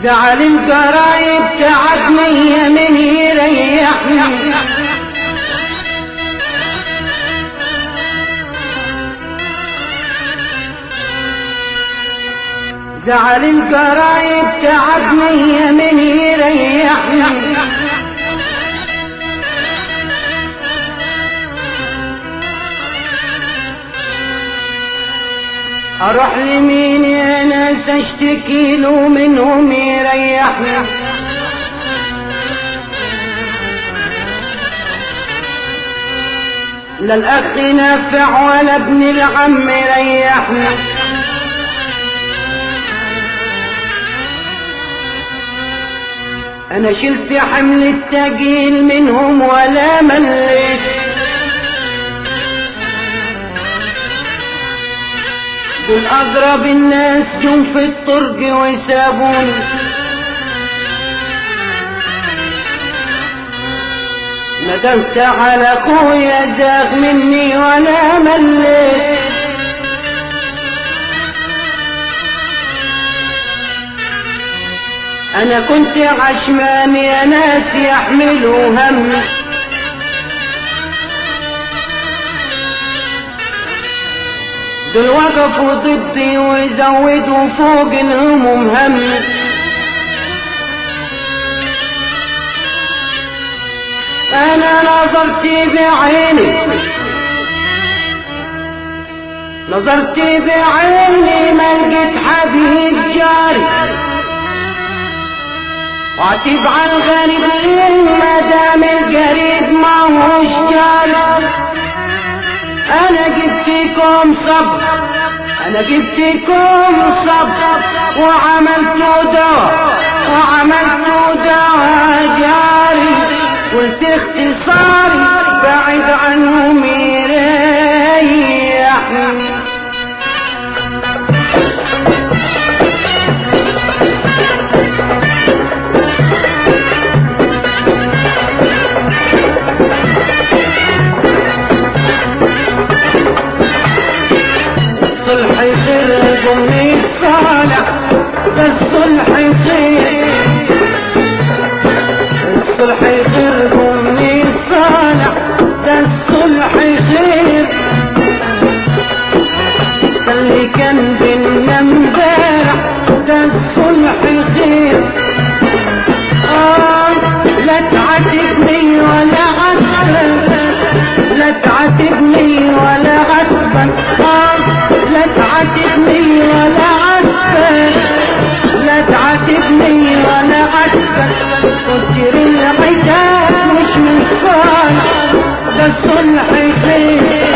زعل القرايب تعبني من يريحني زعل القرايب تعبني من يريحني اروح لمين يا ناس اشتكي له منهم يريحني لا الاخ نافع ولا ابن العم يريحني انا شلت حمل التقيل منهم ولا مليت دول اقرب الناس جم في الطرق وسابوني ندمت على اخويا زاغ مني ولا مليت انا كنت عشمان يا ناس يحملوا همي دول وقفوا ضدي وزودوا فوق الهموم همي انا نظرت بعيني نظرت بعيني ما لقيت حبيب جاري واعتب على الغريبين ما دام القريب ما هوش جاري انا جبتكم صبر انا جبتكم صبر وعملت دواء وعملت دواء جاري قلت اختصاري بعد عنهم يريحني الصلح خير قومي الصالح ده الصلح خير الصلح خير قومي الصالح ده الصلح خير ده اللي كان بينا امبارح ده الصلح خير آه لا تعاتبني ولا عاتبك لا تعاتبني ولا عاتبك آه لا تعاتبني ولا عاتبك لا تعاتبني ولا عاتبك كتر العتاب مش من صالح ده الصلح خير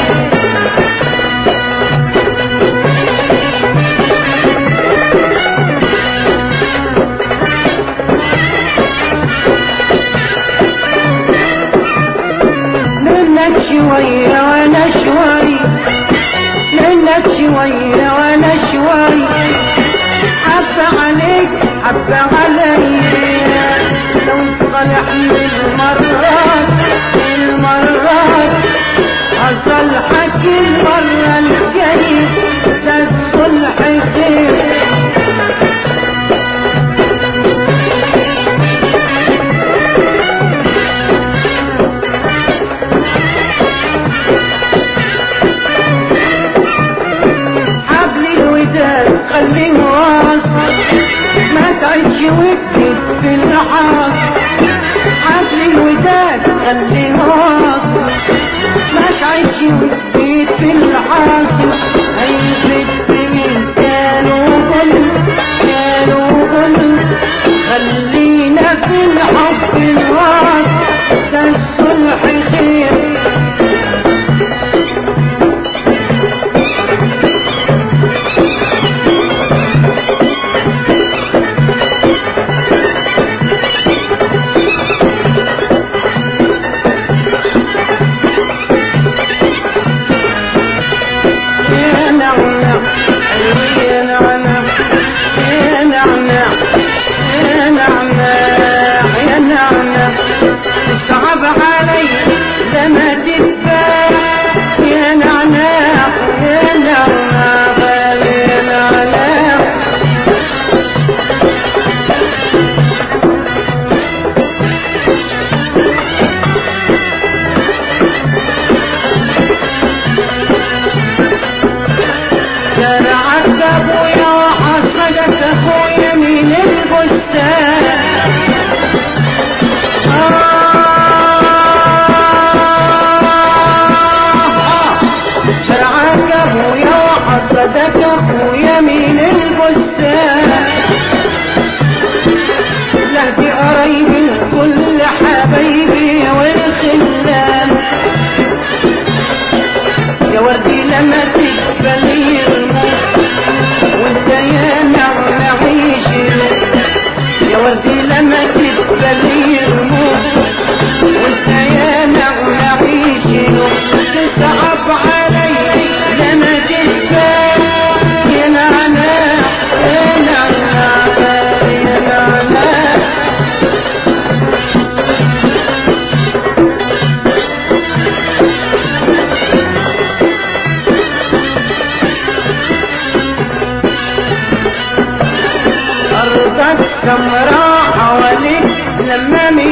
منك شوية وانا شوي منك شوية وانا شوي حب عليك حب علي لو صلح من المرات المرات حصل حكي المرة الجاية ده الصلح خير حبل الوداد خليه واصل ما تعيش وابكي في الحاصل حبل الوداد خليه واصل ما تعيش وابكي في الحاصل هيفت مين كانوا قل كانوا قل خلينا في الحب الواصل ده الصلح خير يا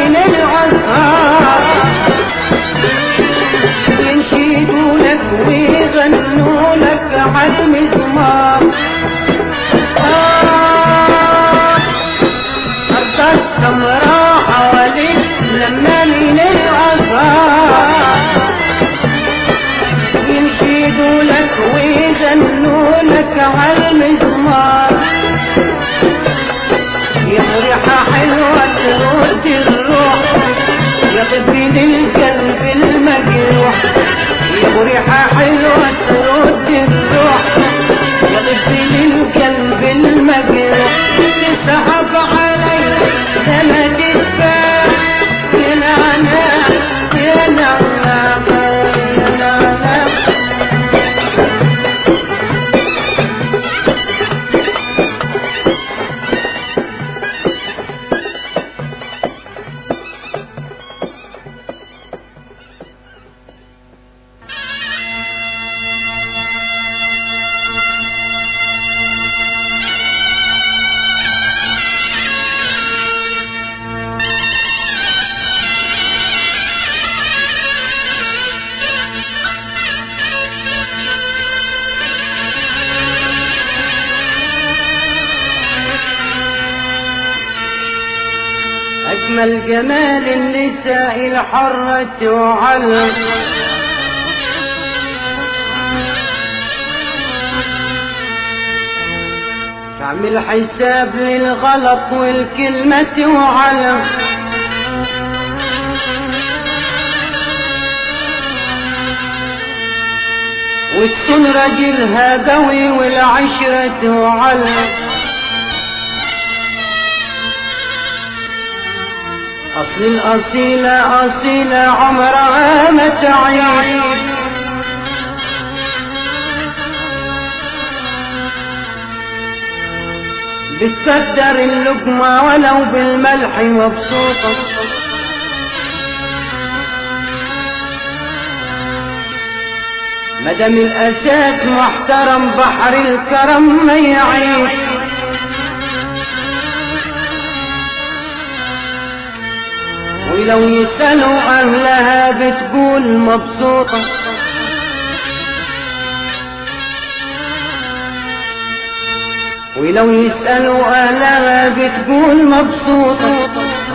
من الأزهار ينشدوا لك ويغنوا لك عالمزمار آه أرض السمراء حواليك لما من الأزهار ينشدوا لك ويغنوا لك عالمزمار يا ريحة حلوة ترد الروح يا طبي للقلب المجروح يا ريحة حلوة ترد الروح يا طبي للقلب المجروح تسحب علي لما تتباع يا نعناع يا نعناع يا نعناع أجمل جمال النساء الحرة وعلم تعمل حساب للغلط والكلمة وعلم وتكون رجلها قوي والعشرة وعلم أصل الأصيلة أصيلة عمرها ما تعيش بتقدر اللقمة ولو بالملح مبسوطة مدام الأساس محترم بحر الكرم ما يعيش ولو يسألوا أهلها بتقول مبسوطة ولو يسألوا أهلها بتقول مبسوطة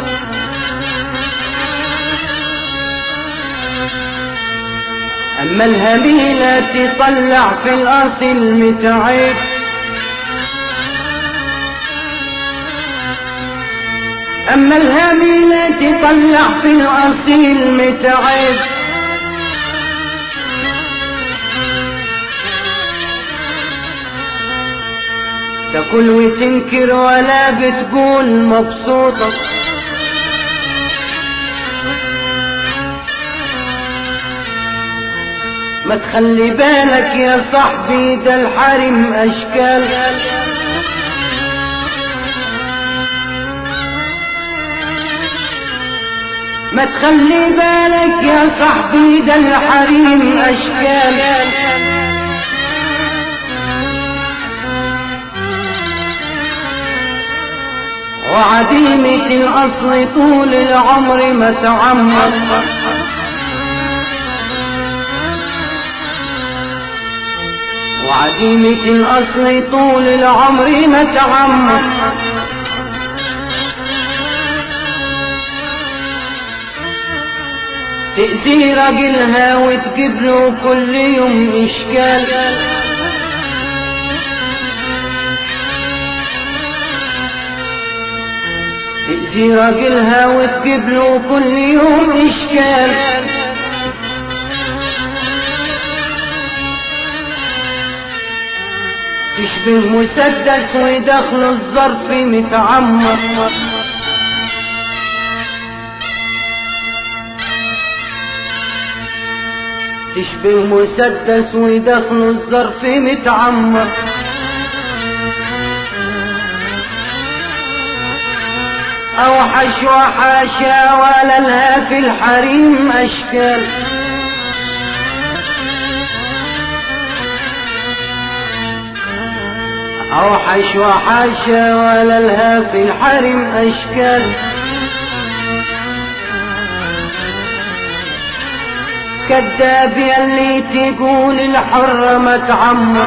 أما الهبيلة تطلع في الأصل متعب أما الهبيلة تطلع في الأصيل متعب تاكل وتنكر ولا بتقول مبسوطة ما تخلي بالك يا صاحبي ده الحرم أشكال ما تخلي بالك يا صاحبي ده الحريم أشكال وعديمة الأصل طول العمر ما تعمر وعديمة الأصل طول العمر ما تعمر تأذي راجلها وتجيب له كل يوم إشكال تأذي راجلها وتجيب له كل يوم إشكال تشبه مسدس ويدخل الظرف متعمر تشبه مسدس ويدخل الظرف متعمر أوحش وحاشا ولا لها في الحريم أشكال أوحش وحاشا ولا لها في الحرم أشكال كذاب يلي تقول الحر ما تعمر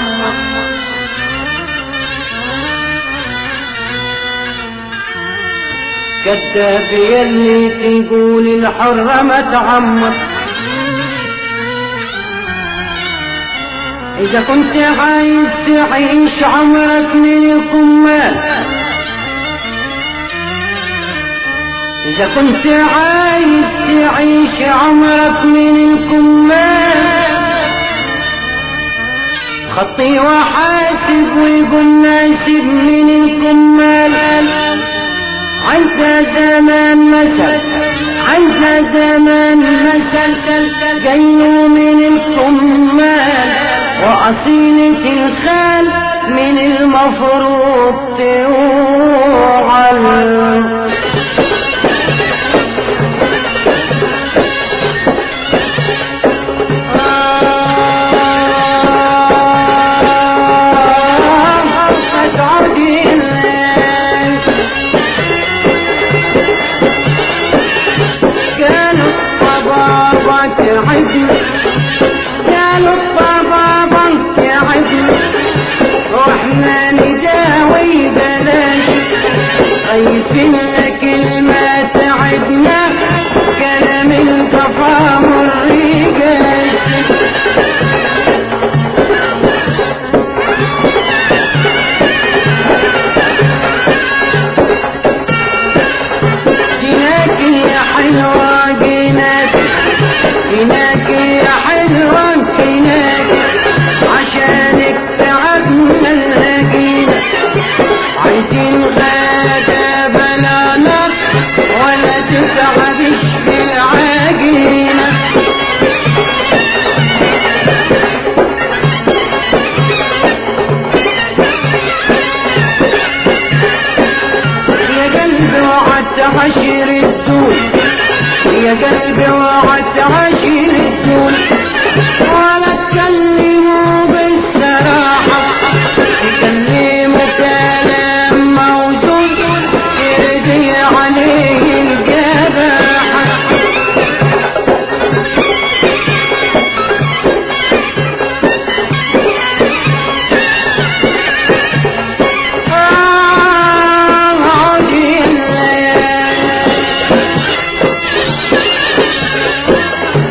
كذاب يلي تقول الحر ما تعمر إذا كنت عايز تعيش عمرك من الكمال إذا كنت عايز تعيش عمرك من الكمال خطي وحاسب ويقول ناسب من الكمال عند زمان مثل عند زمان مثل جاي من الكمال وأصيلة الخال من المفروض توعل قالوا الطبابة عدل قالوا الطبابة يا عدل واحنا نداوي بلاش خايفين لك ما تعبنا كلام التفاهم الرجال جيناك يا حلوة جيناك جيناك يا حلوة جيناك عشانك تعبنا الهجينة عايزين غدا بلا نار ولا تتعبش بالعجينة يا قلبي وعدت عشر الدول يا قلبي وعدت عشر الدول ولا تكلموا بالصراحة تكلموا كلام موزون يرضي عليه الجباحة آه عجل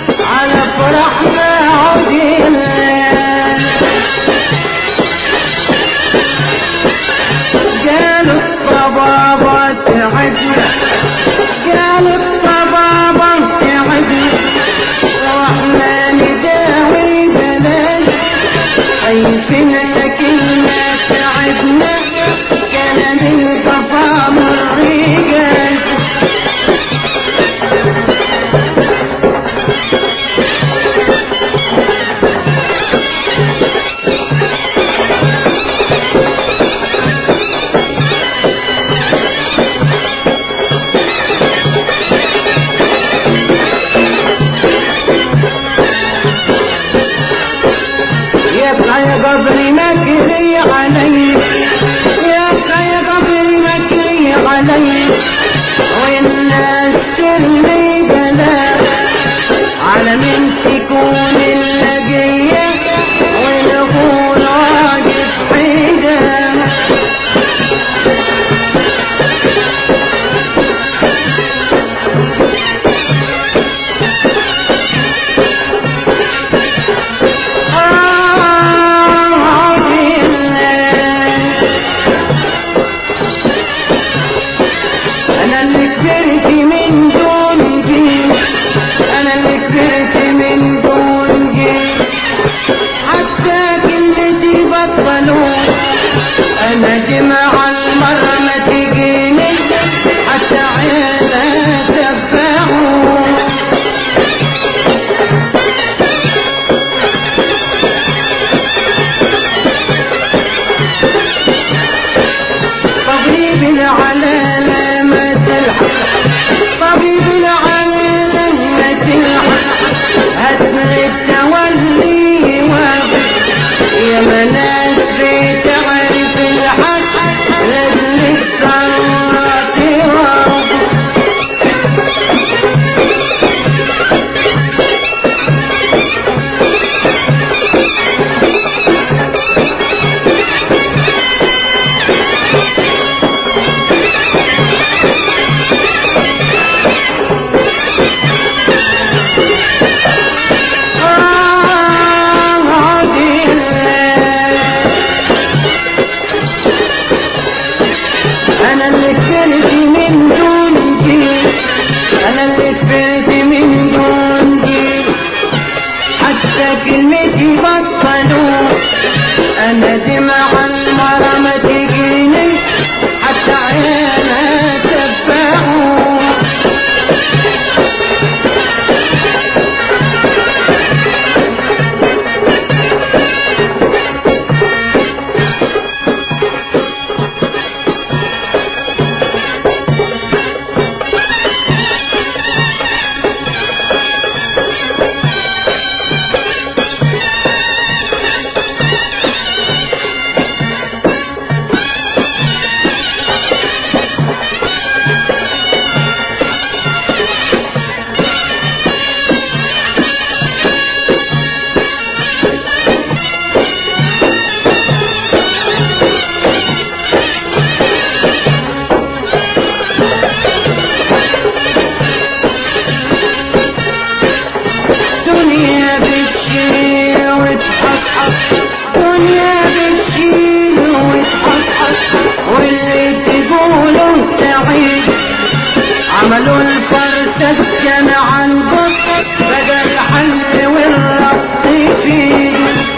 مسكن عن بط بدا الحل والربط فيه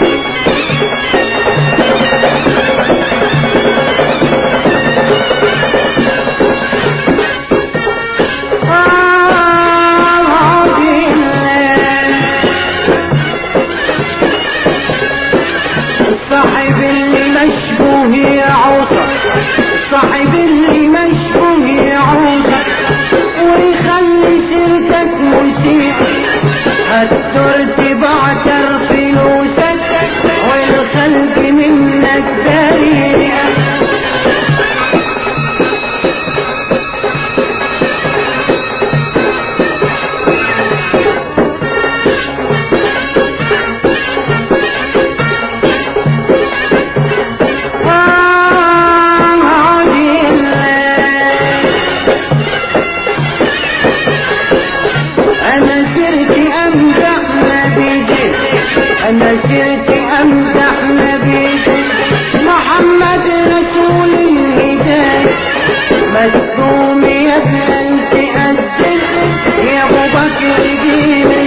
آه صاحب اللي مشبوه يعوصر صاحب اللي مشبوه يعوصر ويخلي سيرتك مسيء هتدور تبعتر فلوسك والخلق منك بريء أنا سرت أمدح نبيك أنا سرت أمدح نبيك محمد رسول الهداية مكتوم يا ابن تأجل يا أبو بكر دين